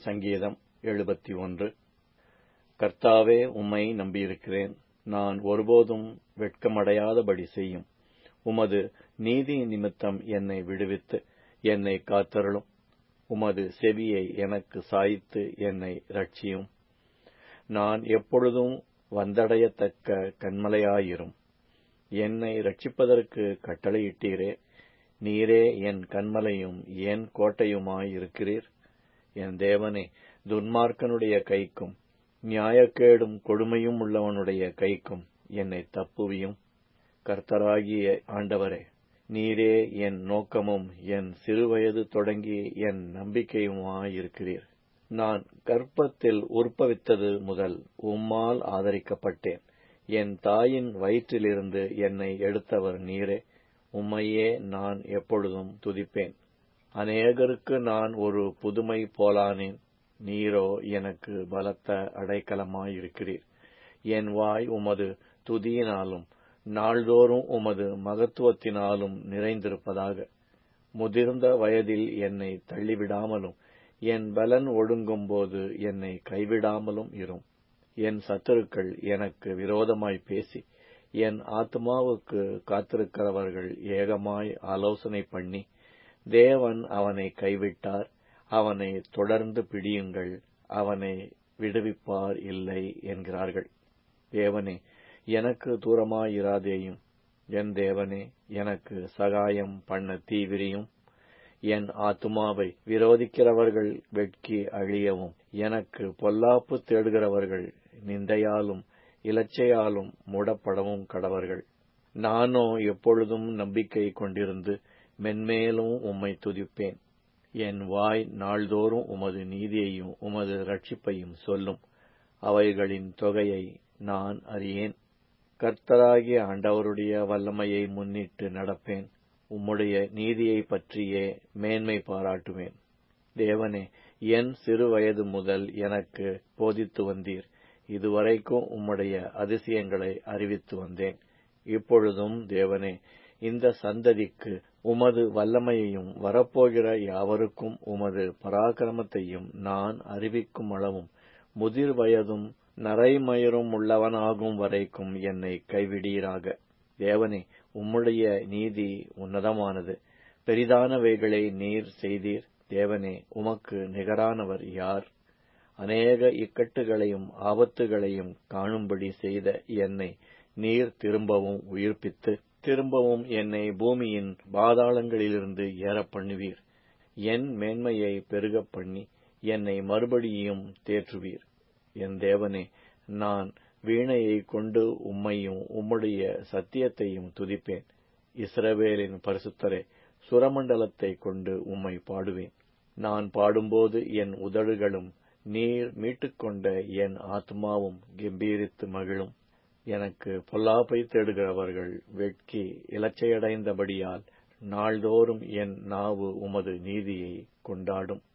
சங்கீதம் எழுபத்தி ஒன்று கர்த்தாவே உம்மை நம்பியிருக்கிறேன் நான் ஒருபோதும் வெட்கமடையாதபடி செய்யும் உமது நீதி நிமித்தம் என்னை விடுவித்து என்னை காத்தருளும் உமது செவியை எனக்கு சாய்த்து என்னை ரட்சியும் நான் எப்பொழுதும் வந்தடையத்தக்க கண்மலையாயிரும் என்னை ரட்சிப்பதற்கு கட்டளையிட்டீரே நீரே என் கண்மலையும் என் கோட்டையுமாயிருக்கிறீர் என் தேவனே துன்மார்க்கனுடைய கைக்கும் நியாயக்கேடும் கொடுமையும் உள்ளவனுடைய கைக்கும் என்னை தப்புவியும் கர்த்தராகிய ஆண்டவரே நீரே என் நோக்கமும் என் சிறுவயது தொடங்கி என் நம்பிக்கையுமாயிருக்கிறீர் நான் கர்ப்பத்தில் உற்பவித்தது முதல் உம்மால் ஆதரிக்கப்பட்டேன் என் தாயின் வயிற்றிலிருந்து என்னை எடுத்தவர் நீரே உம்மையே நான் எப்பொழுதும் துதிப்பேன் அநேகருக்கு நான் ஒரு புதுமை போலானேன் நீரோ எனக்கு பலத்த அடைக்கலமாயிருக்கிறீர் என் வாய் உமது துதியினாலும் நாள்தோறும் உமது மகத்துவத்தினாலும் நிறைந்திருப்பதாக முதிர்ந்த வயதில் என்னை தள்ளிவிடாமலும் என் பலன் ஒடுங்கும்போது என்னை கைவிடாமலும் இரும் என் சத்துருக்கள் எனக்கு விரோதமாய் பேசி என் ஆத்மாவுக்கு காத்திருக்கிறவர்கள் ஏகமாய் ஆலோசனை பண்ணி தேவன் அவனை கைவிட்டார் அவனை தொடர்ந்து பிடியுங்கள் அவனை விடுவிப்பார் இல்லை என்கிறார்கள் தேவனே எனக்கு தூரமாயிராதேயும் என் தேவனே எனக்கு சகாயம் பண்ண தீவிரியும் என் ஆத்துமாவை விரோதிக்கிறவர்கள் வெட்கி அழியவும் எனக்கு பொல்லாப்பு தேடுகிறவர்கள் நிந்தையாலும் இலச்சையாலும் மூடப்படவும் கடவர்கள் நானோ எப்பொழுதும் நம்பிக்கை கொண்டிருந்து மென்மேலும் உம்மை துதிப்பேன் என் வாய் நாள்தோறும் உமது நீதியையும் உமது ரட்சிப்பையும் சொல்லும் அவைகளின் தொகையை நான் அறியேன் கர்த்தராகிய ஆண்டவருடைய வல்லமையை முன்னிட்டு நடப்பேன் உம்முடைய நீதியை பற்றியே மேன்மை பாராட்டுவேன் தேவனே என் சிறு வயது முதல் எனக்கு போதித்து வந்தீர் இதுவரைக்கும் உம்முடைய அதிசயங்களை அறிவித்து வந்தேன் இப்பொழுதும் தேவனே இந்த சந்ததிக்கு உமது வல்லமையையும் வரப்போகிற யாவருக்கும் உமது பராக்கிரமத்தையும் நான் அறிவிக்கும் அளவும் முதிர் வயதும் நரைமயரும் உள்ளவனாகும் வரைக்கும் என்னை கைவிடீராக தேவனே உம்முடைய நீதி உன்னதமானது பெரிதானவைகளை நீர் செய்தீர் தேவனே உமக்கு நிகரானவர் யார் அநேக இக்கட்டுகளையும் ஆபத்துகளையும் காணும்படி செய்த என்னை நீர் திரும்பவும் உயிர்ப்பித்து திரும்பவும் என்னை பூமியின் பாதாளங்களிலிருந்து ஏற பண்ணுவீர் என் மேன்மையை பெருக பண்ணி என்னை மறுபடியும் தேற்றுவீர் என் தேவனே நான் வீணையை கொண்டு உம்மையும் உம்முடைய சத்தியத்தையும் துதிப்பேன் இஸ்ரவேலின் பரிசுத்தரே சுரமண்டலத்தை கொண்டு உம்மை பாடுவேன் நான் பாடும்போது என் உதடுகளும் நீர் மீட்டுக்கொண்ட என் ஆத்மாவும் கம்பீரித்து மகிழும் எனக்கு பொல்லாப்பை தேடுகிறவர்கள் வெட்கி இலச்சையடைந்தபடியால் நாள்தோறும் என் நாவு உமது நீதியை கொண்டாடும்